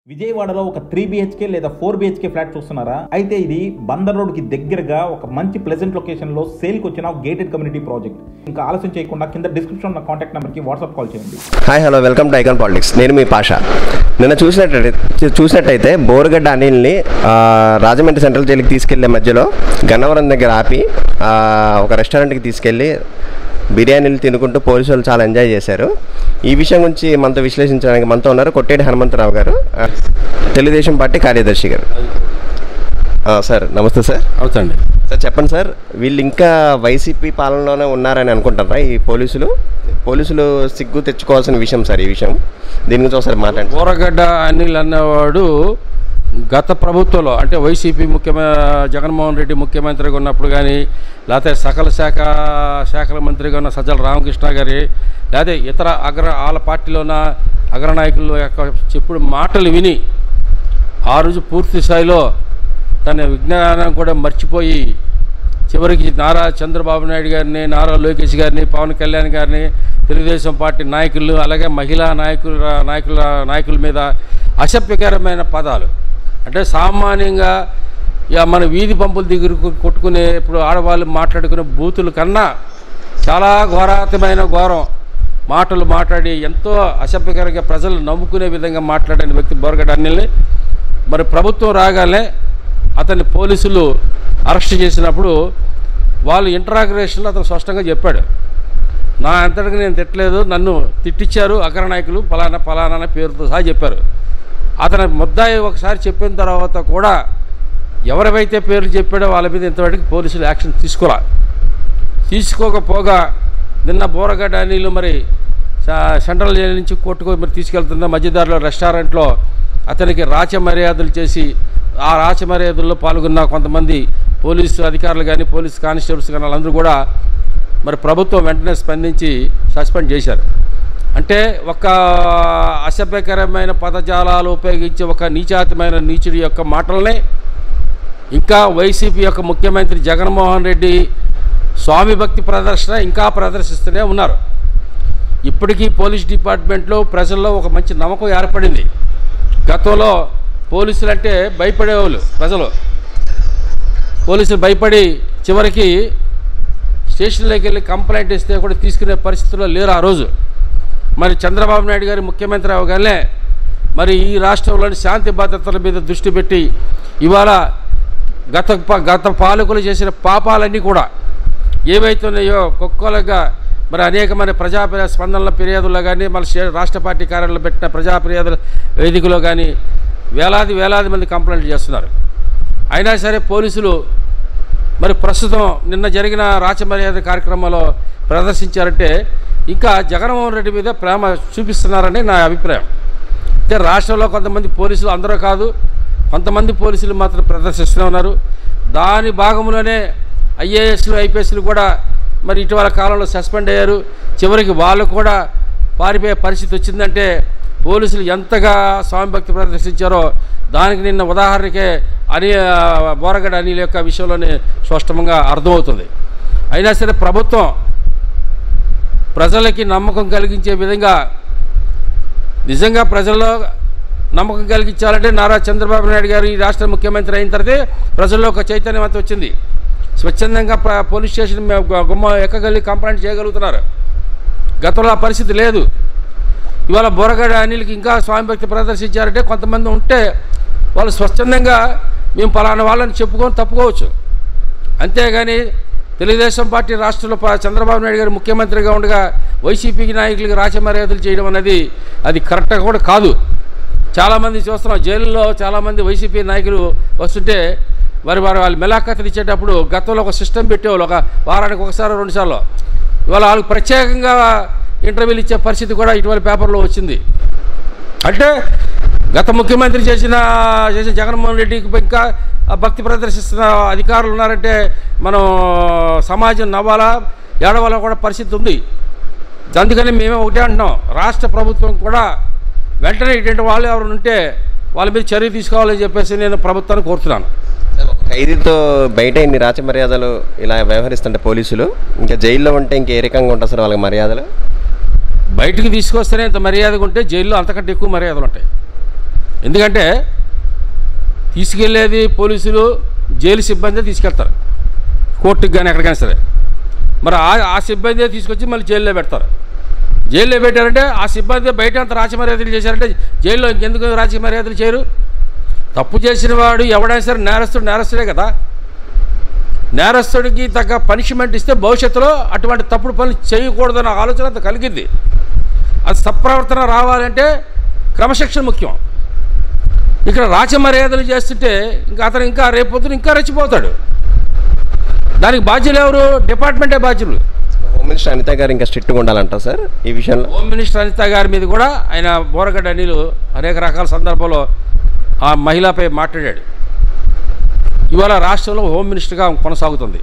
విజయవాడలో ఒక three BHK లేదా ఫోర్ బిహెచ్కే ఫ్లాట్ చూస్తున్నారా అయితే ఇది బందర్ రోడ్ కి దగ్గరగా ఒక మంచి ప్లెజెంట్ లొకేషన్ లో సేల్ కి వచ్చిన గేటెడ్ కమ్యూనిటీ ప్రాజెక్ట్ ఇంకా ఆలస్యం చేయకుండా కింద డిస్క్రిప్షన్ ఉన్న కాంటాక్ట్ నెంబర్ కి వాట్సాప్ కాల్ చేయండి hi hello welcome to icon politics నేను మీ పాషా నిన్న చూసినట్టయితే చూసినట్టయితే బోరగడ్డ అనిల్ని ఆ, రాజమండ్రి సెంట్రల్ జైలుకి తీసుకెళ్లే మధ్యలో గన్నవరం దగ్గర ఆపి ఆ, ఒక రెస్టారెంట్కి తీసుకెళ్ళి బిర్యానీలు తినుకుంటూ పోలీసు వాళ్ళు చాలా ఎంజాయ్ చేశారు ఈ విషయం గురించి మనతో విశ్లేషించడానికి మనతో ఉన్నారు కొట్టేటి హనుమంతరావు గారు ఆ, తెలుగుదేశం పార్టీ కార్యదర్శి గారు ఆ, సార్ నమస్తే సార్ అవుతండి సార్ చెప్పండి సార్ వీళ్ళు ఇంకా వైసీపీ పాలనలోనే ఉన్నారని అనుకుంటారా ఈ పోలీసులు పోలీసులు సిగ్గు తెచ్చుకోవాల్సిన విషయం సార్ ఈ విషయం దీని గురించి ఒకసారి మాట్లాడండి బోరగడ్డ అనిల్ అన్నవాడు గత ప్రభుత్వంలో అంటే వైసీపీ ముఖ్యమైన జగన్మోహన్ రెడ్డి ముఖ్యమంత్రిగా ఉన్నప్పుడు కానీ లేకపోతే సకల శాఖ శాఖల మంత్రిగా ఉన్న సజ్జల రామకృష్ణ గారి లేకపోతే ఇతర అగ్ర వాళ్ళ పార్టీలో ఉన్న అగ్రనాయకుల యొక్క చెప్పుడు మాటలు విని ఆ రోజు పూర్తి స్థాయిలో తన విజ్ఞానం కూడా మర్చిపోయి చివరికి నారా చంద్రబాబు నాయుడు గారిని నారా లోకేష్ గారిని పవన్ కళ్యాణ్ గారిని తెలుగుదేశం పార్టీ నాయకులు అలాగే మహిళా నాయకుల నాయకుల నాయకుల మీద అసభ్యకరమైన పదాలు అంటే సామాన్యంగా ఇక మన వీధి పంపుల దగ్గర కొట్టుకునే ఇప్పుడు ఆడవాళ్ళు మాట్లాడుకునే బూతుల కన్నా చాలా ఘోరాతమైన ఘోరం మాటలు మాట్లాడి ఎంతో అసభ్యకరంగా ప్రజలు నమ్ముకునే విధంగా మాట్లాడిన వ్యక్తి బోరగడ్డ అనిల్ని మరి ప్రభుత్వం రాగానే అతన్ని పోలీసులు అరెస్ట్ చేసినప్పుడు వాళ్ళు ఇంటరాగ్రేషన్లో అతను స్పష్టంగా చెప్పాడు నా అంతటికి నేను తిట్టలేదు నన్ను తిట్టించారు అగ్రనాయకులు ఫలానా ఫలానా అనే పేరుతో సహా చెప్పారు అతని ముద్దాయి ఒకసారి చెప్పిన తర్వాత కూడా ఎవరివైతే పేర్లు చెప్పాడో వాళ్ళ మీద ఇంతవరకు పోలీసులు యాక్షన్ తీసుకోరా తీసుకోకపోగా నిన్న బోరగడ్డ అనిలు మరి స- సెంట్రల్ జైలు నుంచి కొట్టుకు మరి తీసుకెళ్తున్న మధ్యదారిలో రెస్టారెంట్లో అతనికి రాచ మర్యాదలు చేసి ఆ రాచ మర్యాదల్లో పాల్గొన్న కొంతమంది పోలీసు అధికారులు కానీ పోలీస్ కానిస్టేబుల్స్ కానీ వాళ్ళందరూ కూడా మరి ప్రభుత్వం వెంటనే స్పందించి సస్పెండ్ చేశారు అంటే ఒక అసభ్యకరమైన పదజాలాలు ఉపయోగించి ఒక నీచాతమైన నీచుడి యొక్క మాటల్ని ఇంకా వైసీపీ యొక్క ముఖ్యమంత్రి జగన్మోహన్ రెడ్డి స్వామి భక్తి ప్రదర్శన ఇంకా ప్రదర్శిస్తూనే ఉన్నారు ఇప్పటికీ పోలీస్ డిపార్ట్మెంట్లో ప్రజల్లో ఒక మంచి నమ్మకం ఏర్పడింది గతంలో పోలీసులు అంటే భయపడేవాళ్ళు ప్రజలు పోలీసులు భయపడి చివరికి స్టేషన్లోకి వెళ్ళి కంప్లైంట్ ఇస్తే కూడా తీసుకునే పరిస్థితుల్లో లేరు ఆ రోజు మరి చంద్రబాబు నాయుడు గారి ముఖ్యమంత్రి అవగానే మరి ఈ రాష్ట్రంలోని శాంతి భద్రతల మీద దృష్టి పెట్టి ఇవాళ గత ప- గత పాలకులు చేసిన పాపాలన్నీ కూడా ఏవైతున్నాయో కుక్కలుగా మరి అనేకమైన ప్రజా ఫిర్యా- స్పందనల ఫిర్యాదుల్లో కానీ మన స్టే- రాష్ట్ర పార్టీ కార్యాలయంలో పెట్టిన ప్రజా ఫిర్యాదుల వేదికలో కానీ వేలాది వేలాది మంది కంప్లైంట్ చేస్తున్నారు అయినా సరే పోలీసులు మరి ప్రస్తుతం నిన్న జరిగిన రాచమర్యాద కార్యక్రమంలో ప్రదర్శించారంటే ఇంకా జగన్మోహన్ రెడ్డి మీద ప్రేమ చూపిస్తున్నారని నా అభిప్రాయం అంటే రాష్ట్రంలో కొంతమంది పోలీసులు అందరూ కాదు కొంతమంది పోలీసులు మాత్రం ప్రదర్శిస్తూనే ఉన్నారు దాని భాగంలోనే ఐఏఎస్లు ఐపీఎస్లు కూడా మరి ఇటీవల కాలంలో సస్పెండ్ అయ్యారు చివరికి వాళ్ళు కూడా పారిపోయే పరిస్థితి వచ్చిందంటే పోలీసులు ఎంతగా స్వామి భక్తి ప్రదర్శించారో దానికి నిన్న ఉదాహరణకే అని బోరగడ అనిల్ యొక్క విషయంలోనే స్పష్టంగా అర్థమవుతుంది అయినా సరే ప్రభుత్వం ప్రజలకి నమ్మకం కలిగించే విధంగా నిజంగా ప్రజల్లో నమ్మకం కలిగించాలంటే నారా చంద్రబాబు నాయుడు గారు ఈ రాష్ట్ర ముఖ్యమంత్రి అయిన తర్వాతే ప్రజల్లో ఒక చైతన్యం అంతా వచ్చింది స్వచ్ఛందంగా ప్ర- పోలీస్ స్టేషన్ మే- గు- గుమ్మ ఎక్కగలిగి కంప్లైంట్ చేయగలుగుతున్నారు గతంలో ఆ పరిస్థితి లేదు ఇవాళ బోరగడ అనిల్కి ఇంకా స్వామి భక్తి ప్రదర్శించారంటే కొంతమంది ఉంటే వాళ్ళు స్వచ్ఛందంగా మేము పలానా వాళ్ళని చెప్పుకొని తప్పుకోవచ్చు అంతేగాని తెలుగుదేశం పార్టీ రాష్ట్రంలో ప- చంద్రబాబు నాయుడు గారు ముఖ్యమంత్రిగా ఉండగా వైసీపీకి నాయకులకు రాచమర్యాదలు చేయడం అనేది అది కరెక్ట్గా కూడా కాదు చాలామంది చూస్తున్నాం జైల్లో చాలామంది వైసీపీ నాయకులు వస్తుంటే మరి వారు వాళ్ళు మెలాఖతులు ఇచ్చేటప్పుడు గతంలో ఒక సిస్టమ్ పెట్టేవాళ్ళు ఒక వారానికి ఒకసారి రెండుసార్లు ఇవాళ వాళ్ళకి ప్రత్యేకంగా ఇంటర్వ్యూలు ఇచ్చే పరిస్థితి కూడా ఇటీవల పేపర్లో వచ్చింది అంటే గత ముఖ్యమంత్రి చేసిన చేసిన జగన్మోహన్ రెడ్డికి ఇంకా ఆ భక్తి ప్రదర్శిస్తున్న అధికారులు ఉన్నారంటే మనం సమాజం నవ్వాలా ఏడవాలా కూడా పరిస్థితి ఉంది అందుకని మేమే ఒకటే అంటున్నాం రాష్ట్ర ప్రభుత్వం కూడా వెంటనే ఇటువంటి వాళ్ళు ఎవరు ఉంటే వాళ్ళ మీద చర్య తీసుకోవాలని చెప్పేసి నేను ప్రభుత్వాన్ని కోరుతున్నాను ఖైదీతో బయట ఇన్ని రాచ మర్యాదలు ఇలా వ్యవహరిస్తుంటే పోలీసులు ఇంకా జైల్లో ఉంటే ఇంక ఏ రకంగా ఉంటుంది సార్ వాళ్ళకి మర్యాదలు బయటికి తీసుకొస్తేనే ఇంత మర్యాదగా ఉంటే జైల్లో అంతకంటే ఎక్కువ మర్యాదలు ఉంటాయి ఎందుకంటే తీసుకెళ్లేది పోలీసులు జైలు సిబ్బంది తీసుకెళ్తారు కోర్టుకి కానీ ఎక్కడికైనా సరే మరి ఆ ఆ సిబ్బంది తీసుకొచ్చి మళ్ళీ జైల్లో పెడతారు జైల్లో పెట్టారంటే ఆ సిబ్బంది బయట అంత రాజమర్యాదలు చేశారంటే జైల్లో ఇంకెందుకు రాజమర్యాదలు చేయరు తప్పు చేసిన వాడు ఎవడైనా సరే నేరస్తుడు నేరస్తుడే కదా నేరస్తుడికి తగ్గ పనిష్మెంట్ ఇస్తే భవిష్యత్తులో అటువంటి తప్పుడు పనులు చేయకూడదన్న ఆలోచన అంత కలిగింది అది సత్ప్రవర్తన రావాలంటే క్రమశిక్షణ ముఖ్యం ఇక్కడ రాచమర్యాదలు చేస్తుంటే ఇంకా అతను ఇంకా రేపొద్దున ఇంకా రెచ్చిపోతాడు దానికి బాధ్యులు ఎవరు డిపార్ట్మెంటే బాధ్యులు హోమ్ మినిస్టర్ అనిత గారు ఇంకా స్ట్రిక్ట్గా ఉండాలంట సార్ ఈ విషయంలో హోమ్ మినిస్టర్ అనిత గారి మీద కూడా ఆయన బోరగడ్డ అనిలు అనేక రకాల సందర్భంలో ఆ మహిళపై మాట్లాడాడు ఇవాళ రాష్ట్రంలో హోమ్ మినిస్టర్గా ఆమె కొనసాగుతుంది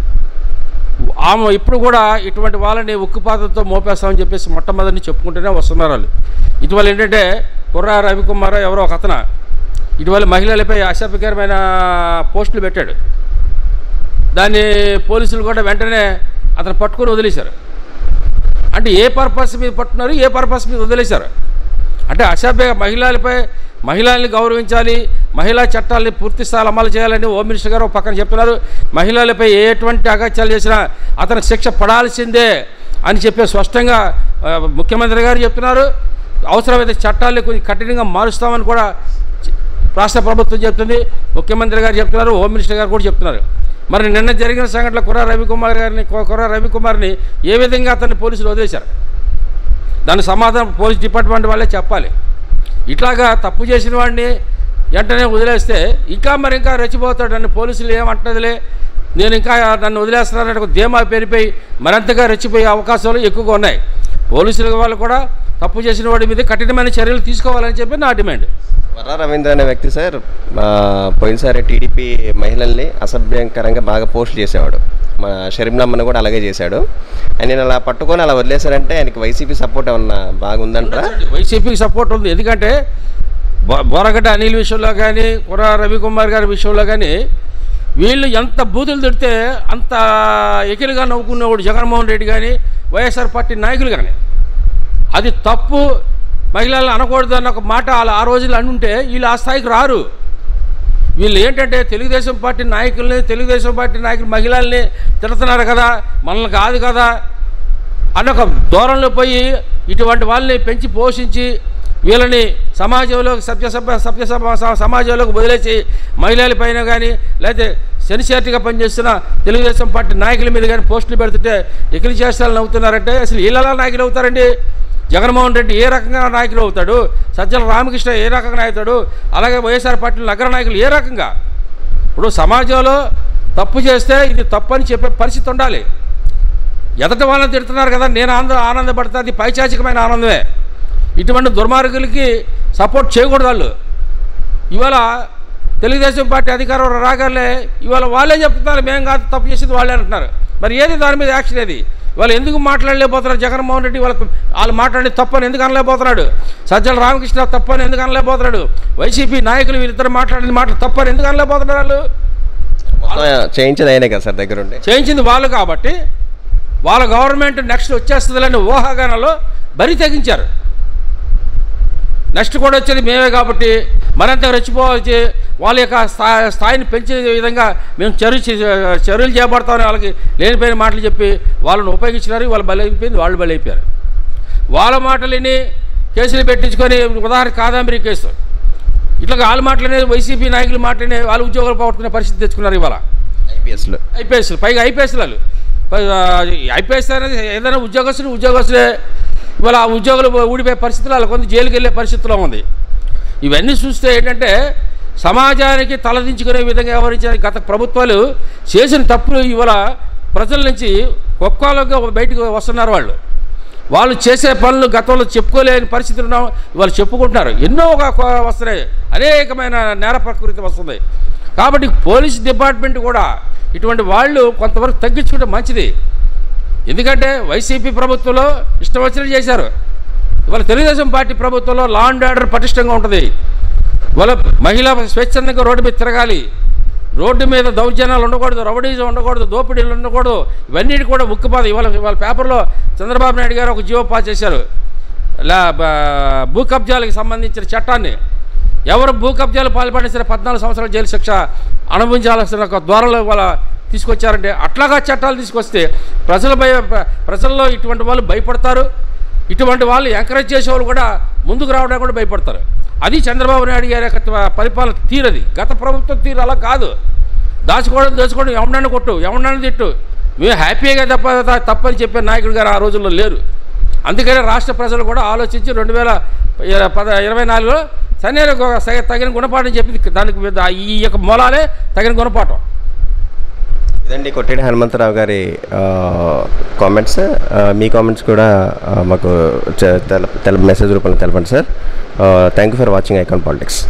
ఆమె ఇప్పుడు కూడా ఇటువంటి వాళ్ళని ఉక్కుపాతంతో మోపేస్తామని చెప్పేసి మొట్టమొదటి చెప్పుకుంటూనే వస్తున్నారు వాళ్ళు ఇటీవల ఏంటంటే కుర్రా రవికుమార్ ఎవరో ఒక అతను ఇటీవల మహిళలపై అసభ్యకరమైన పోస్టులు పెట్టాడు దాన్ని పోలీసులు కూడా వెంటనే అతను పట్టుకొని వదిలేశారు అంటే ఏ పర్పస్ మీద పట్టున్నారు ఏ పర్పస్ మీద వదిలేశారు అంటే అసభ్య మహిళలపై మహిళల్ని గౌరవించాలి మహిళా చట్టాలని పూర్తి స్థాయిలో అమలు చేయాలని హోమ్ మినిస్టర్ గారు ఒక పక్కన చెప్తున్నారు మహిళలపై ఎటువంటి అగత్యాలు చేసినా అతనికి శిక్ష పడాల్సిందే అని చెప్పి స్పష్టంగా ఆ, ముఖ్యమంత్రి గారు చెప్తున్నారు అవసరమైతే చట్టాలని కొంచెం కఠినంగా మారుస్తామని కూడా చె- రాష్ట్ర ప్రభుత్వం చెప్తుంది ముఖ్యమంత్రి గారు చెప్తున్నారు హోమ్ మినిస్టర్ గారు కూడా చెప్తున్నారు మరి నిన్న జరిగిన సంఘటనలో కుర్ర రవికుమార్ గారిని కు- కుర్ర రవికుమార్ని ఏ విధంగా అతన్ని పోలీసులు వదిలేశారు దాని సమాధానం పోలీస్ డిపార్ట్మెంట్ వాళ్ళే చెప్పాలి ఇట్లాగా తప్పు చేసిన వాడిని వెంటనే వదిలేస్తే ఇంకా మరి ఇంకా రెచ్చిపోతాడు నన్ను పోలీసులు ఏమంటదిలే నేను ఇంకా నన్ను వదిలేస్తున్నానంటే ఒక ధీమా పెరిగిపోయి మరింతగా రెచ్చిపోయే అవకాశాలు ఎక్కువగా ఉన్నాయి పోలీసుల వాళ్ళు కూడా తప్పు చేసిన వాడి మీద కఠినమైన చర్యలు తీసుకోవాలని చెప్పి నా డిమాండ్ వర్రా రవీంద్ర అనే వ్యక్తి సార్ ఆ, పోయినసారి టీడీపీ మహిళల్ని అసభ్యంకరంగా బాగా పోస్ట్ చేసేవాడు మా షరీంలమ్మని కూడా అలాగే చేశాడు ఆయన అలా పట్టుకొని అలా వదిలేశారంటే ఆయనకి వైసీపీ సపోర్ట్ ఏమన్నా బాగుందంటారా వైసీపీకి సపోర్ట్ ఉంది ఎందుకంటే బో- బోరగడ్డ అనిల్ విషయంలో కానీ కుర్ర రవికుమార్ గారి విషయంలో కానీ వీళ్ళు ఎంత బూతులు తిడితే అంత ఎకిలిగా నవ్వుకునేవాడు జగన్మోహన్ రెడ్డి కానీ వైఎస్ఆర్ పార్టీ నాయకులు కానీ అది తప్పు మహిళలు అనకూడదు అన్న ఒక మాట వాళ్ళు ఆ రోజులు అనుంటే వీళ్ళు ఆ స్థాయికి రారు వీళ్ళు ఏంటంటే తెలుగుదేశం పార్టీ నాయకుల్ని తెలుగుదేశం పార్టీ నాయకులు మహిళల్ని తిడుతున్నారు కదా మనల్ని కాదు కదా అన్న ఒక దూరంలో పోయి ఇటువంటి వాళ్ళని పెంచి పోషించి వీళ్ళని సమాజంలో సభ్యసభ సభ్యసభ స- సమాజంలోకి వదిలేసి మహిళల పైన కానీ లేకపోతే సెన్సియారిటీగా పనిచేస్తున్న తెలుగుదేశం పార్టీ నాయకుల మీద కానీ పోస్టులు పెడుతుంటే ఎకిలి చేష్టాలు నవ్వుతున్నారంటే అసలు వీళ్ళలా నాయకులు అవుతారండి జగన్మోహన్ రెడ్డి ఏ రకంగా నాయకులు అవుతాడు సజ్జల రామకృష్ణ ఏ రకంగా అవుతాడు అలాగే వైఎస్ఆర్ పార్టీ నగర నాయకులు ఏ రకంగా ఇప్పుడు సమాజంలో తప్పు చేస్తే ఇది తప్పు అని చెప్పే పరిస్థితి ఉండాలి ఎదట వాళ్ళని తిడుతున్నారు కదా నేను ఆనంద ఆనందపడితే అది పైచాచికమైన ఆనందమే ఇటువంటి దుర్మార్గులకి సపోర్ట్ చేయకూడదు వాళ్ళు ఇవాళ తెలుగుదేశం పార్టీ అధికారం రాగానే ఇవాళ వాళ్ళే చెప్తున్నారు మేము కాదు తప్పు చేసింది వాళ్ళే అంటున్నారు మరి ఏది దాని మీద యాక్షన్ ఏది వాళ్ళు ఎందుకు మాట్లాడలేకపోతున్నారు జగన్మోహన్ రెడ్డి వాళ్ళకి వాళ్ళు మాట్లాడి తప్పని ఎందుకు అనలేకపోతున్నాడు సజ్జల రామకృష్ణ తప్పని ఎందుకు అనలేకపోతున్నాడు వైసీపీ నాయకులు వీళ్ళిద్దరు మాట్లాడిన మాటలు తప్పని ఎందుకు అనలేకపోతున్నారు వాళ్ళు మొత్తం చేయించేది అయినా కదా సార్ దగ్గరుండి చేయించింది వాళ్ళు కాబట్టి వాళ్ళ గవర్నమెంట్ నెక్స్ట్ వచ్చేస్తుందని ఊహాగానాలు బరి తెగించారు నెక్స్ట్ కూడా వచ్చేది మేమే కాబట్టి మరింత రెచ్చిపోవచ్చు వాళ్ళ యొక్క స్థా స్థాయిని పెంచే విధంగా మేము చర్య చే- చర్యలు చేపడతామని వాళ్ళకి లేనిపోయిన మాటలు చెప్పి వాళ్ళని ఉపయోగించినారు వాళ్ళు బలైపోయింది వాళ్ళు బలైపోయారు వాళ్ళ మాటలని కేసులు పెట్టించుకొని ఉదాహరణ కాదంబరి కేసు ఇట్లా వాళ్ళ మాటలనే వైసీపీ నాయకుల మాటలనే వాళ్ళు ఉద్యోగాలు పోగొట్టుకునే పరిస్థితి తెచ్చుకున్నారు ఇవాళ ఐపీఎస్లో ఐపీఎస్ పైగా ఐపీఎస్ వాళ్ళు ఐపీఎస్ అనేది ఏదైనా ఉద్యోగస్తులు ఉద్యోగస్తులే ఇవాళ ఆ ఉద్యోగులు ఊడిపోయే పరిస్థితులు వాళ్ళ కొంత జైలుకి వెళ్ళే పరిస్థితిలో ఉంది ఇవన్నీ చూస్తే ఏంటంటే సమాజానికి తలదించుకునే విధంగా వ్యవహరించిన గత ప్రభుత్వాలు చేసిన తప్పులు ఇవాళ ప్రజల నుంచి ఒక్కోలుగా బయటకు వస్తున్నారు వాళ్ళు వాళ్ళు చేసే పనులు గతంలో చెప్పుకోలేని పరిస్థితులు ఉన్నాం వాళ్ళు చెప్పుకుంటున్నారు ఎన్నో ఒక ఒక వస్తున్నాయి అనేకమైన నేర ప్రకృతి వస్తుంది కాబట్టి పోలీస్ డిపార్ట్మెంట్ కూడా ఇటువంటి వాళ్ళు కొంతవరకు తగ్గించుకుంటే మంచిది ఎందుకంటే వైసీపీ ప్రభుత్వంలో ఇష్టం వచ్చినట్టు చేశారు ఇవాళ తెలుగుదేశం పార్టీ ప్రభుత్వంలో లా అండ్ ఆర్డర్ పటిష్టంగా ఉంటుంది వాళ్ళ మహిళ స్వచ్ఛందంగా రోడ్డు మీద తిరగాలి రోడ్డు మీద దౌర్జన్యాలు ఉండకూడదు రౌడీజం ఉండకూడదు దోపిడీలు ఉండకూడదు ఇవన్నీ కూడా ఉక్కుపాదు ఇవాళ ఇవాళ పేపర్లో చంద్రబాబు నాయుడు గారు ఒక జీవో పాస్ చేశారు లా బ- భూ కబ్జాలకు సంబంధించిన చట్టాన్ని ఎవరు భూ కబ్జాలు పాల్పడిన సరే పద్నాలుగు సంవత్సరాల జైలు శిక్ష అనుభవించాల్సిన ఒక ద్వారాలో వాళ్ళ తీసుకొచ్చారంటే అట్లాగా చట్టాలు తీసుకొస్తే ప్రజల భయ ప్రజల్లో ఇటువంటి వాళ్ళు భయపడతారు ఇటువంటి వాళ్ళు ఎంకరేజ్ చేసే వాళ్ళు కూడా ముందుకు రావడానికి కూడా భయపడతారు అది చంద్రబాబు నాయుడు గారి యొక్క పరిపాలన తీరది గత ప్రభుత్వం తీరు అలా కాదు దాచుకోవడం దోచుకోవడం ఎవడన్నా కొట్టు ఎవడన్నా తిట్టు మేము హ్యాపీగా తప్ప తప్పని చెప్పే నాయకుడు గారు ఆ రోజుల్లో లేరు అందుకనే రాష్ట్ర ప్రజలు కూడా ఆలోచించి రెండు వేల ఇర- పద ఇరవై నాలుగులో సరైన గు- సగ- తగిన గుణపాఠం చెప్పింది దానికి మీద ఈ యొక్క మూలాలే తగిన గుణపాఠం ఇదండి కొట్టేటి హనుమంతరావు గారి కామెంట్స్ మీ కామెంట్స్ కూడా ఆ, మాకు తెల తెల మెసేజ్ రూపంలో తెలపండి sir thank you for watching icon politics